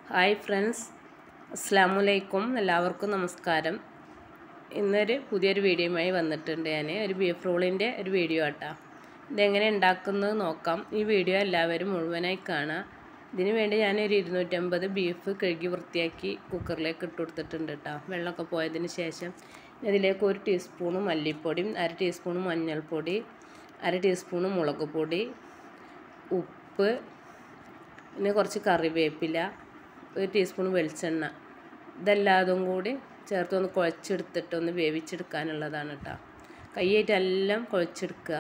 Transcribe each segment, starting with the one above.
hi friends അസ്സാമലൈക്കും എല്ലാവർക്കും നമസ്കാരം ഇന്നൊരു പുതിയൊരു വീഡിയോയുമായി വന്നിട്ടുണ്ട് ഞാൻ ഒരു ബീഫ് റോളിൻ്റെ ഒരു വീഡിയോ ആട്ടാ ഇതെങ്ങനെ ഉണ്ടാക്കുന്നത് നോക്കാം ഈ വീഡിയോ എല്ലാവരും മുഴുവനായി കാണാം ഇതിന് വേണ്ടി ഞാനൊരു ഇരുന്നൂറ്റമ്പത് ബീഫ് കഴുകി വൃത്തിയാക്കി കുക്കറിലേക്ക് ഇട്ട് കൊടുത്തിട്ടുണ്ട് കേട്ടോ വെള്ളമൊക്കെ പോയതിന് ശേഷം ഇതിലേക്ക് ഒരു ടീസ്പൂണ് മല്ലിപ്പൊടിയും അര ടീസ്പൂണ് മഞ്ഞൾപ്പൊടി അര ടീസ്പൂണ് മുളക് പൊടി ഉപ്പ് പിന്നെ കുറച്ച് കറിവേപ്പില ഒരു ടീസ്പൂൺ വെളിച്ചെണ്ണ ഇതെല്ലാതും കൂടി ചേർത്ത് ഒന്ന് കുഴച്ചെടുത്തിട്ട് ഒന്ന് വേവിച്ചെടുക്കാനുള്ളതാണ് കേട്ടോ കൈയായിട്ടെല്ലാം കുഴച്ചെടുക്കുക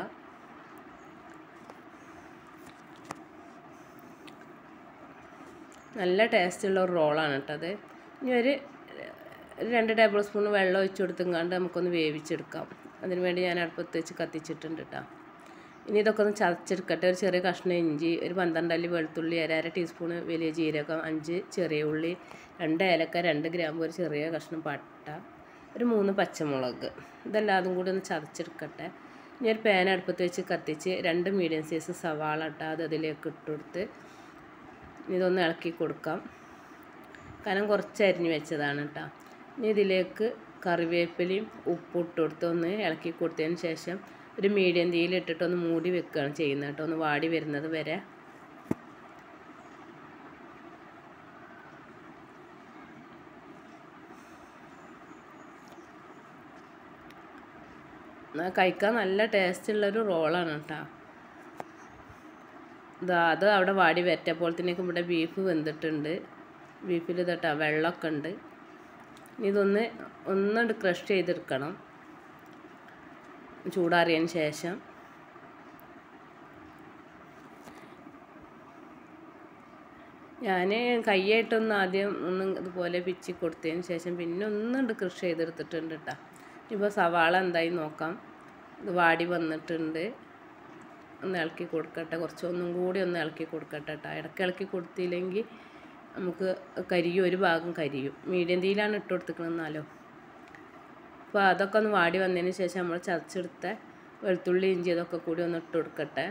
നല്ല ടേസ്റ്റുള്ള ഒരു റോളാണ് കേട്ടോ അത് ഇനി ഒരു രണ്ട് ടേബിൾ സ്പൂൺ വെള്ളം ഒഴിച്ച് കൊടുത്തുങ്ങാണ്ട് നമുക്കൊന്ന് വേവിച്ചെടുക്കാം അതിന് വേണ്ടി ഞാൻ അടുപ്പത്ത് വെച്ച് കത്തിച്ചിട്ടുണ്ട് കേട്ടോ ഇനി ഇതൊക്കെ ഒന്ന് ചതച്ചെടുക്കട്ടെ ഒരു ചെറിയ കഷ്ണം ഇഞ്ചി ഒരു പന്ത്രണ്ട് അല്ലി വെളുത്തുള്ളി അര അര ടീസ്പൂൺ വലിയ ജീരകം അഞ്ച് ചെറിയ ഉള്ളി രണ്ട് ഏലക്ക രണ്ട് ഗ്രാമ്പ് ഒരു ചെറിയ കഷ്ണം പട്ട ഒരു മൂന്ന് പച്ചമുളക് ഇതെല്ലാതും കൂടി ഒന്ന് ചതച്ചെടുക്കട്ടെ ഇനി ഒരു പാൻ അടുപ്പത്ത് വെച്ച് കത്തിച്ച് രണ്ട് മീഡിയം സൈസ് സവാള ഇട്ട അത് അതിലേക്ക് ഇട്ട് കൊടുത്ത് ഇതൊന്ന് ഇളക്കി കൊടുക്കാം കനം കുറച്ച് അരിഞ്ഞ് വെച്ചതാണ് കേട്ടോ ഇനി ഇതിലേക്ക് കറിവേപ്പിലയും ഉപ്പ് ഇട്ട് കൊടുത്ത് ഒന്ന് ഇളക്കി കൊടുത്തതിന് ശേഷം ഒരു മീഡിയം തീയിൽ ഇട്ടിട്ട് ഒന്ന് മൂടി വെക്കുകയാണ് ചെയ്യുന്നത് കേട്ടോ ഒന്ന് വാടി വരുന്നത് വരെ കഴിക്കാൻ നല്ല ടേസ്റ്റുള്ളൊരു റോളാണ് കേട്ടോ ഇതാ അത് അവിടെ വാടി വരറ്റപ്പോഴത്തേക്കും ഇവിടെ ബീഫ് വെന്തിട്ടുണ്ട് ബീഫിൽ ഇതട്ടാ വെള്ളമൊക്കെ ഉണ്ട് ഇതൊന്ന് ഒന്നുകൊണ്ട് ക്രഷ് ചെയ്തെടുക്കണം ചൂടാറിയതിന് ശേഷം ഞാൻ കൈയായിട്ടൊന്ന് ആദ്യം ഒന്ന് ഇതുപോലെ പിച്ചി കൊടുത്തതിന് ശേഷം പിന്നെ ഒന്നുണ്ട് കൃഷി ചെയ്തെടുത്തിട്ടുണ്ട് കേട്ടോ ഇപ്പോൾ സവാള എന്തായി നോക്കാം ഇത് വാടി വന്നിട്ടുണ്ട് ഒന്ന് ഇളക്കി കൊടുക്കട്ടെ കുറച്ച് ഒന്നും കൂടി ഒന്ന് ഇളക്കി കൊടുക്കട്ടെ കേട്ടോ ഇടയ്ക്ക് ഇളക്കി കൊടുത്തില്ലെങ്കിൽ നമുക്ക് കരിയും ഒരു ഭാഗം കരിയും മീഡിയം തീയിലാണ് ഇട്ട് കൊടുത്തിക്കണമെന്നാലോ അപ്പോൾ അതൊക്കെ ഒന്ന് വാടി വന്നതിന് ശേഷം നമ്മൾ ചതച്ചെടുത്ത വെളുത്തുള്ളി ഇഞ്ചി അതൊക്കെ കൂടി ഒന്ന് ഇട്ട് കൊടുക്കട്ടെ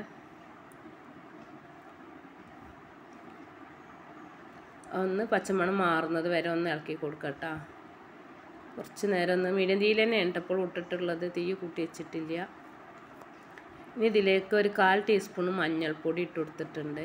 ഒന്ന് പച്ചമണം മാറുന്നത് വരെ ഒന്ന് ഇളക്കി കൊടുക്കട്ടോ കുറച്ച് നേരം ഒന്ന് മീഡിയം തീയിൽ തന്നെ ഇട്ടപ്പോൾ ഇട്ടിട്ടുള്ളത് തീ കൂട്ടി വെച്ചിട്ടില്ല ഇനി ഇതിലേക്ക് ഒരു കാൽ ടീസ്പൂൺ മഞ്ഞൾപ്പൊടി ഇട്ട് കൊടുത്തിട്ടുണ്ട്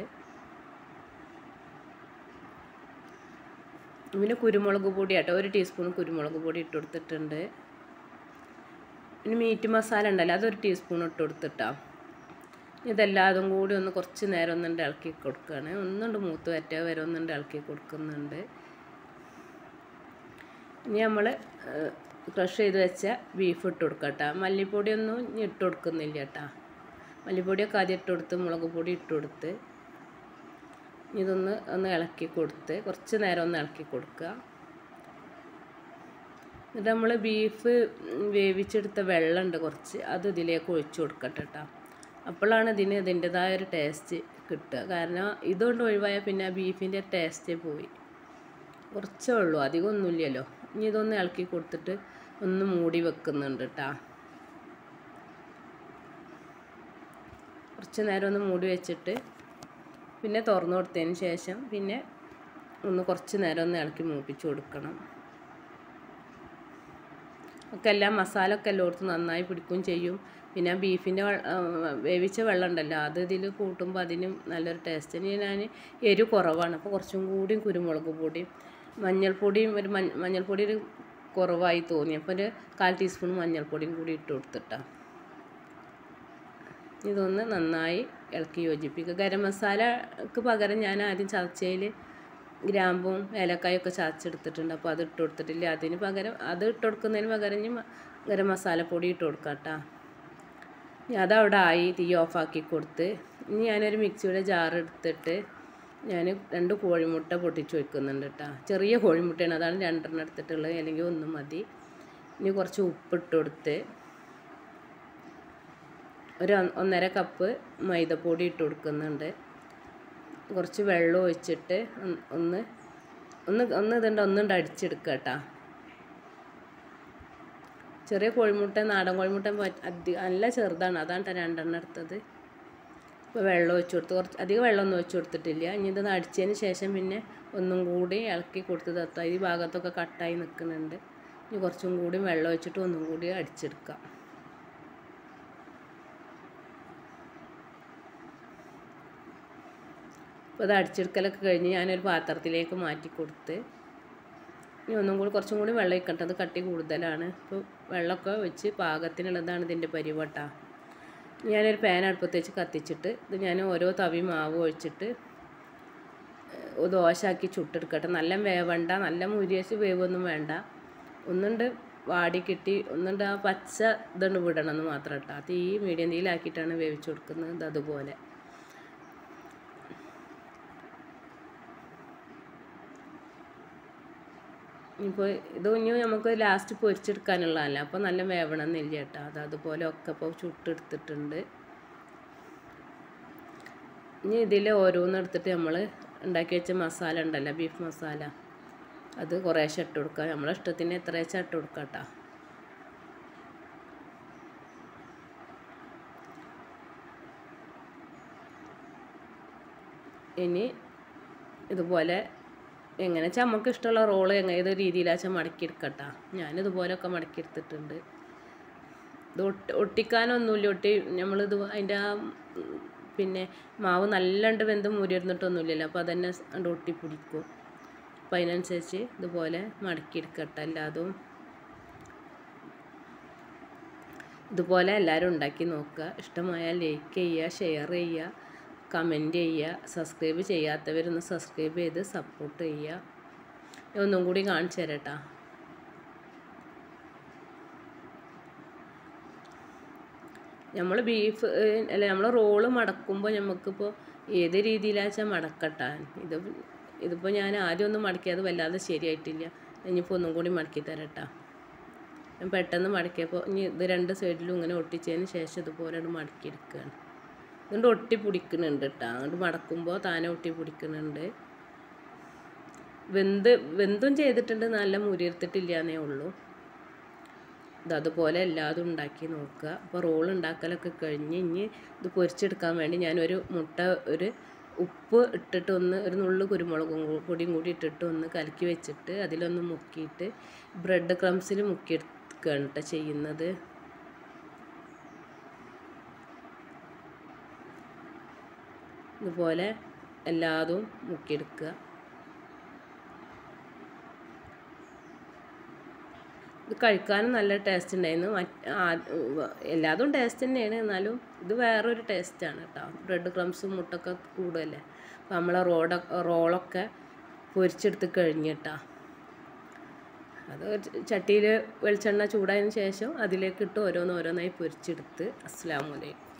പിന്നെ കുരുമുളക് പൊടി ആട്ടോ ഒരു ടീസ്പൂൺ കുരുമുളക് പൊടി ഇട്ട് കൊടുത്തിട്ടുണ്ട് പിന്നെ മീറ്റ് മസാല ഉണ്ടല്ലോ അതൊരു ടീസ്പൂൺ ഇട്ട് കൊടുത്തിട്ടാ ഇതെല്ലാതും കൂടി ഒന്ന് കുറച്ച് നേരം ഒന്നുണ്ട് ഇളക്കി കൊടുക്കുകയാണ് ഒന്നുണ്ട് മൂത്ത് വറ്റ വരെ ഒന്നുണ്ട് ഇളക്കി കൊടുക്കുന്നുണ്ട് ഇനി നമ്മൾ ക്രഷ് ചെയ്ത് വെച്ച ബീഫ് ഇട്ട് കൊടുക്കട്ടോ മല്ലിപ്പൊടിയൊന്നും ഇട്ട് കൊടുക്കുന്നില്ല കേട്ടോ മല്ലിപ്പൊടിയൊക്കെ ആദ്യം ഇട്ട് കൊടുത്ത് മുളക് പൊടി ഇട്ട് കൊടുത്ത് ഇതൊന്ന് ഒന്ന് ഇളക്കി കൊടുത്ത് കുറച്ച് നേരം ഒന്ന് ഇളക്കി കൊടുക്കുക എന്നിട്ട് നമ്മൾ ബീഫ് വേവിച്ചെടുത്ത വെള്ളമുണ്ട് കുറച്ച് അത് ഇതിലേക്ക് ഒഴിച്ചു കൊടുക്കട്ടെ കേട്ടോ അപ്പോഴാണ് ഇതിന് ഇതിൻ്റെതായ ഒരു ടേസ്റ്റ് കിട്ടുക കാരണം ഇതുകൊണ്ട് ഒഴിവായാൽ പിന്നെ ആ ബീഫിൻ്റെ ടേസ്റ്റേ പോയി കുറച്ചേ ഉള്ളൂ അധികം ഒന്നുമില്ലല്ലോ ഇനി ഇതൊന്ന് ഇളക്കി കൊടുത്തിട്ട് ഒന്ന് മൂടി വെക്കുന്നുണ്ട് കേട്ടോ കുറച്ച് നേരം ഒന്ന് മൂടി വെച്ചിട്ട് പിന്നെ തുറന്നു കൊടുത്തതിന് ശേഷം പിന്നെ ഒന്ന് കുറച്ച് നേരം ഒന്ന് ഇളക്കി മൂപ്പിച്ച് കൊടുക്കണം ഒക്കെ എല്ലാം മസാല ഒക്കെ എല്ലായിടത്തും നന്നായി പിടിക്കുകയും ചെയ്യും പിന്നെ ബീഫിൻ്റെ വേവിച്ച വെള്ളം ഉണ്ടല്ലോ അത് ഇതിൽ കൂട്ടുമ്പോൾ അതിനും നല്ലൊരു ടേസ്റ്റ് ഇനി ഞാൻ എരിവ് കുറവാണ് അപ്പോൾ കുറച്ചും കൂടിയും കുരുമുളക് പൊടിയും മഞ്ഞൾപ്പൊടിയും ഒരു മഞ്ഞൾപ്പൊടി ഒരു കുറവായി തോന്നി അപ്പോൾ ഒരു കാൽ ടീസ്പൂൺ മഞ്ഞൾപ്പൊടിയും കൂടി ഇട്ട് കൊടുത്തിട്ടാണ് ഇതൊന്ന് നന്നായി ഇളക്കി യോജിപ്പിക്കുക ഗരം മസാലക്ക് പകരം ഞാൻ ആദ്യം ചതച്ചയിൽ ഗ്രാമ്പും ഏലക്കായൊക്കെ ചതച്ചെടുത്തിട്ടുണ്ട് അപ്പോൾ അത് ഇട്ട് കൊടുത്തിട്ടില്ല അതിന് പകരം അത് ഇട്ട് കൊടുക്കുന്നതിന് പകരം ഇനി ഗരം മസാലപ്പൊടി ഇട്ട് കൊടുക്കാം കേട്ടോ അതവിടെ ആയി തീ ഓഫാക്കി കൊടുത്ത് ഇനി ഞാനൊരു മിക്സിയുടെ ജാർ എടുത്തിട്ട് ഞാൻ രണ്ട് കോഴിമുട്ട പൊട്ടിച്ച് വയ്ക്കുന്നുണ്ട് കേട്ടോ ചെറിയ കോഴിമുട്ടയാണ് അതാണ് രണ്ടെണ്ണം എടുത്തിട്ടുള്ളത് അല്ലെങ്കിൽ ഒന്നും മതി ഇനി കുറച്ച് ഉപ്പിട്ട് കൊടുത്ത് ഒരു ഒന്നര കപ്പ് മൈദപ്പൊടി ഇട്ട് കൊടുക്കുന്നുണ്ട് കുറച്ച് വെള്ളം ഒഴിച്ചിട്ട് ഒന്ന് ഒന്ന് ഒന്ന് ഇതുണ്ട് ഒന്നുണ്ട് അടിച്ചെടുക്കുക കേട്ടോ ചെറിയ കോഴിമുട്ട നാടൻ കോഴിമുട്ട അധികം നല്ല ചെറുതാണ് അതാണ് രണ്ടെണ്ണം എടുത്തത് ഇപ്പോൾ വെള്ളം ഒഴിച്ച് കൊടുത്ത് കുറച്ച് അധികം വെള്ളമൊന്നും ഒഴിച്ച് കൊടുത്തിട്ടില്ല ഇനി ഇത് അടിച്ചതിന് ശേഷം പിന്നെ ഒന്നും കൂടി ഇളക്കി കൊടുത്ത് തത്ത ഈ ഭാഗത്തൊക്കെ കട്ടായി നിൽക്കുന്നുണ്ട് ഇനി കുറച്ചും കൂടി വെള്ളം ഒഴിച്ചിട്ട് ഒന്നും കൂടി അടിച്ചെടുക്കാം അപ്പോൾ അത് അടിച്ചെടുക്കലൊക്കെ കഴിഞ്ഞ് ഞാനൊരു പാത്രത്തിലേക്ക് മാറ്റി കൊടുത്ത് ഇനി ഒന്നും കൂടി കുറച്ചും കൂടി വെള്ളം ഒഴിക്കട്ടെ അത് കട്ടി കൂടുതലാണ് ഇപ്പോൾ വെള്ളമൊക്കെ വെച്ച് പാകത്തിനുള്ളതാണ് ഇതിൻ്റെ പരിവട്ട ഞാനൊരു പാൻ അടുപ്പത്ത് വെച്ച് കത്തിച്ചിട്ട് ഇത് ഞാൻ ഓരോ തവി മാവ് ഒഴിച്ചിട്ട് ഏഹ് ദോശയാക്കി ചുട്ടെടുക്കട്ടെ നല്ല വേവണ്ട നല്ല മുരിയച്ച് വേവൊന്നും വേണ്ട ഒന്നുണ്ട് വാടി കിട്ടി ഒന്നുണ്ട് ആ പച്ച ഇതുണ്ട് വിടണമെന്ന് മാത്രം കേട്ടോ തീ മീഡിയം തീയിലാക്കിയിട്ടാണ് വേവിച്ച് കൊടുക്കുന്നത് ഇത് അതുപോലെ ഇപ്പോൾ ഇത് ഇനി നമുക്ക് ലാസ്റ്റ് പൊരിച്ചെടുക്കാനുള്ളതല്ല അപ്പോൾ നല്ല വേവണമെന്നില്ല കേട്ടോ അത് അതുപോലെ ഒക്കെ ഇപ്പോൾ ചുട്ടെടുത്തിട്ടുണ്ട് ഇനി ഇതിൽ ഓരോന്നെടുത്തിട്ട് നമ്മൾ ഉണ്ടാക്കി വെച്ച മസാല ഉണ്ടല്ലോ ബീഫ് മസാല അത് കുറേശ്ശെ ഇട്ട് കൊടുക്കുക നമ്മളെ ഇഷ്ടത്തിന് എത്ര വെച്ചാൽ ഇട്ട് കൊടുക്കുക കേട്ടോ ഇനി ഇതുപോലെ എങ്ങനെ വെച്ചാൽ നമുക്ക് ഇഷ്ടമുള്ള റോള് എങ്ങനെ ഏത് രീതിയിലാച്ചാൽ മടക്കിയെടുക്കട്ടാ ഞാനിതുപോലെയൊക്കെ മടക്കിയെടുത്തിട്ടുണ്ട് ഇത് ഒട്ടി ഒട്ടിക്കാനൊന്നുമില്ല ഒട്ടി നമ്മളിത് അതിൻ്റെ ആ ഉം, പിന്നെ മാവ് നല്ലണ്ട് വെന്ത് മുരിയിരുന്നിട്ടൊന്നുമില്ലല്ലോ അപ്പോൾ അതന്നെ അണ്ട് ഒട്ടി പിടിക്കും അപ്പോൾ അതിനനുസരിച്ച് ഇതുപോലെ മടക്കിയെടുക്കട്ടെ എല്ലാതും ഇതുപോലെ എല്ലാവരും ഉണ്ടാക്കി നോക്കുക ഇഷ്ടമായാൽ ലൈക്ക് ചെയ്യുക ഷെയർ ചെയ്യുക കമൻറ്റ് ചെയ്യുക സബ്സ്ക്രൈബ് ചെയ്യാത്തവരൊന്ന് സബ്സ്ക്രൈബ് ചെയ്ത് സപ്പോർട്ട് ചെയ്യുക ഞാൻ ഒന്നും കൂടി കാണിച്ചു തരട്ടാ നമ്മൾ ബീഫ് അല്ല നമ്മൾ റോള് മടക്കുമ്പോൾ നമുക്കിപ്പോൾ ഏത് രീതിയിലാച്ചാൽ മടക്കട്ടാ ഇത് ഇതിപ്പോൾ ഞാൻ ആദ്യം ഒന്നും മടക്കിയത് വല്ലാതെ ശരിയായിട്ടില്ല ഇനിയിപ്പോൾ ഒന്നും കൂടി മടക്കി തരട്ടാ ഞാൻ പെട്ടെന്ന് മടക്കിയപ്പോൾ ഇനി ഇത് രണ്ട് സൈഡിലും ഇങ്ങനെ ഒട്ടിച്ചതിന് ശേഷം ഇതുപോലെ ഒന്ന് മടക്കിയെടുക്കുകയാണ് അതുകൊണ്ട് ഒട്ടി പിടിക്കുന്നുണ്ട് കേട്ടോ അങ്ങോട്ട് മടക്കുമ്പോൾ താനെ ഒട്ടി പിടിക്കുന്നുണ്ട് വെന്ത് വെന്തും ചെയ്തിട്ടുണ്ട് നല്ല മുരിയെടുത്തിട്ടില്ല എന്നേ ഉള്ളൂ ഇത് അതുപോലെ എല്ലാതും ഉണ്ടാക്കി നോക്കുക അപ്പോൾ റോൾ ഉണ്ടാക്കലൊക്കെ കഴിഞ്ഞ് ഇനി ഇത് പൊരിച്ചെടുക്കാൻ വേണ്ടി ഞാനൊരു മുട്ട ഒരു ഉപ്പ് ഇട്ടിട്ട് ഒന്ന് ഒരു നുള്ളു കുരുമുളകും കൂ- പൊടിയും കൂടി ഇട്ടിട്ട് ഒന്ന് കലക്കി വെച്ചിട്ട് അതിലൊന്ന് മുക്കിയിട്ട് ബ്രെഡ് ക്രംസിൽ മുക്കിയെടുക്കുകയാണ് കേട്ടോ ചെയ്യുന്നത് ഇതുപോലെ എല്ലാതും മുക്കിയെടുക്കുക ഇത് കഴിക്കാനും നല്ല ടേസ്റ്റ് ഉണ്ടായിരുന്നു മറ്റ് ആ- എല്ലാതും ടേസ്റ്റ് തന്നെയാണ് എന്നാലും ഇത് വേറൊരു ടേസ്റ്റാണ് കേട്ടോ ബ്രെഡ് ക്രംസും മുട്ടൊക്കെ കൂടുതലല്ലേ അപ്പോൾ നമ്മളെ റോഡ റോളൊക്കെ പൊരിച്ചെടുത്ത് കഴിഞ്ഞിട്ടാ അത് ചട്ടിയിൽ വെളിച്ചെണ്ണ ചൂടായതിന് ശേഷം അതിലേക്കിട്ട് ഓരോന്നോരോന്നായി പൊരിച്ചെടുത്ത് അസ്സാം വലൈക്കും